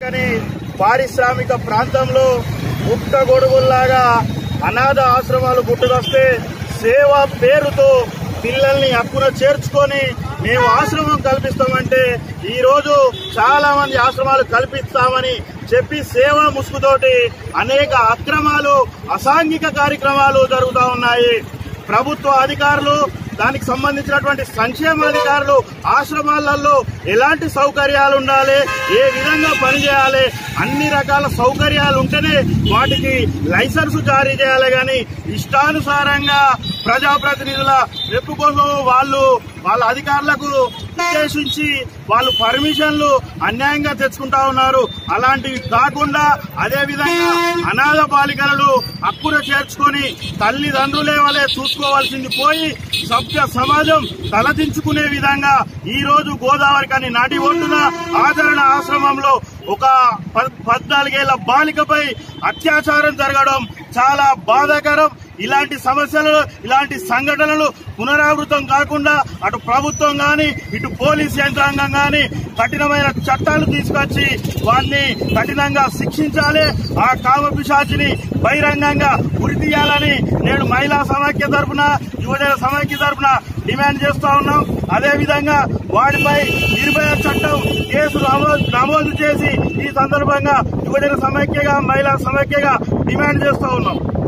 కానీ పారిశ్రామిక ప్రాంతంలో పుట్ట గొడుగుల్లాగా అనాథ ఆశ్రమాలు పుట్టుకొస్తే సేవ పేరుతో పిల్లల్ని హక్కున చేర్చుకొని మేము ఆశ్రమం కల్పిస్తామంటే ఈ రోజు చాలా మంది ఆశ్రమాలు కల్పిస్తామని చెప్పి సేవ ముసుగుతోటి అనేక అక్రమాలు అసాంఘిక కార్యక్రమాలు జరుగుతూ ఉన్నాయి ప్రభుత్వ అధికారులు దానికి సంబంధించినటువంటి సంక్షేమాధికారులు ఆశ్రమాలలో ఎలాంటి సౌకర్యాలు ఉండాలి ఏ విధంగా పనిచేయాలి అన్ని రకాల సౌకర్యాలు ఉంటేనే వాటికి లైసెన్స్ జారీ చేయాలి కానీ ఇష్టానుసారంగా ప్రజాప్రతినిధుల మెప్పు కోసం వాళ్ళు వాళ్ళ అధికారులకు ఉద్దేశించి వాళ్ళు పర్మిషన్లు అన్యాయంగా తెచ్చుకుంటా ఉన్నారు అలాంటివి కాకుండా అదే విధంగా అనాథ బాలికలను హక్కున చేర్చుకొని తల్లిదండ్రులే వాళ్ళే చూసుకోవాల్సింది పోయి సభ్య సమాజం తలదించుకునే విధంగా ఈ రోజు గోదావరి కానీ నడి ఒడ్డున ఆదరణ ఆశ్రమంలో ఒక పద్- పద్నాలుగేళ్ల బాలికపై అత్యాచారం జరగడం చాలా బాధాకరం ఇలాంటి సమస్యలు ఇలాంటి సంఘటనలు పునరావృతం కాకుండా అటు ప్రభుత్వం గాని ఇటు పోలీస్ యంత్రాంగం గాని కఠినమైన చట్టాలు తీసుకొచ్చి వారిని కఠినంగా శిక్షించాలి ఆ కామ పిశాచిని బహిరంగంగా ఉరి తీయాలని నేడు మహిళా సమాఖ్య తరఫున యువజన సమాఖ్య తరఫున డిమాండ్ చేస్తా ఉన్నాం అదే విధంగా వాడిపై నిర్భయ చట్టం కేసు నమోదు నమోదు చేసి ఈ సందర్భంగా యువజన సమైక్యగా మహిళా సమైక్యగా డిమాండ్ చేస్తా ఉన్నాం